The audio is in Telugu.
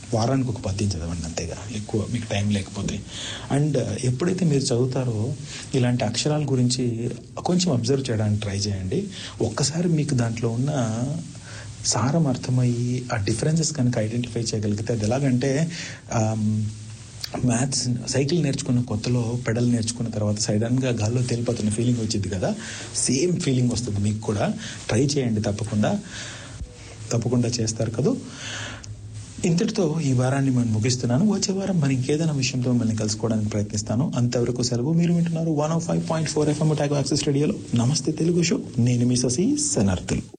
వారానికి ఒక పద్యం చదవండి అంతేగా ఎక్కువ మీకు టైం లేకపోతే అండ్ ఎప్పుడైతే మీరు చదువుతారో ఇలాంటి అక్షరాల గురించి కొంచెం అబ్జర్వ్ చేయడానికి ట్రై చేయండి ఒక్కసారి మీకు దాంట్లో ఉన్న సారం అర్థమయ్యి ఆ డిఫరెన్సెస్ కనుక ఐడెంటిఫై చేయగలిగితే అది ఎలాగంటే మ్యాథ్స్ సైకిల్ నేర్చుకున్న కొత్తలో పెడల్ నేర్చుకున్న తర్వాత సడన్గా గాల్లో తేలిపోతున్న ఫీలింగ్ వచ్చింది కదా సేమ్ ఫీలింగ్ వస్తుంది మీకు కూడా ట్రై చేయండి తప్పకుండా తప్పకుండా చేస్తారు కదా ఇంతటితో ఈ వారాన్ని నేను ముగిస్తున్నాను వచ్చే వారం మరి ఇంకేదైనా విషయంతో మిమ్మల్ని కలుసుకోవడానికి ప్రయత్నిస్తాను అంతవరకు సెలవు మీరు వింటున్నారు one of five point four FM tag access రేడియోలో నమస్తే తెలుగు షో నేను మీ ససి సనార్థులు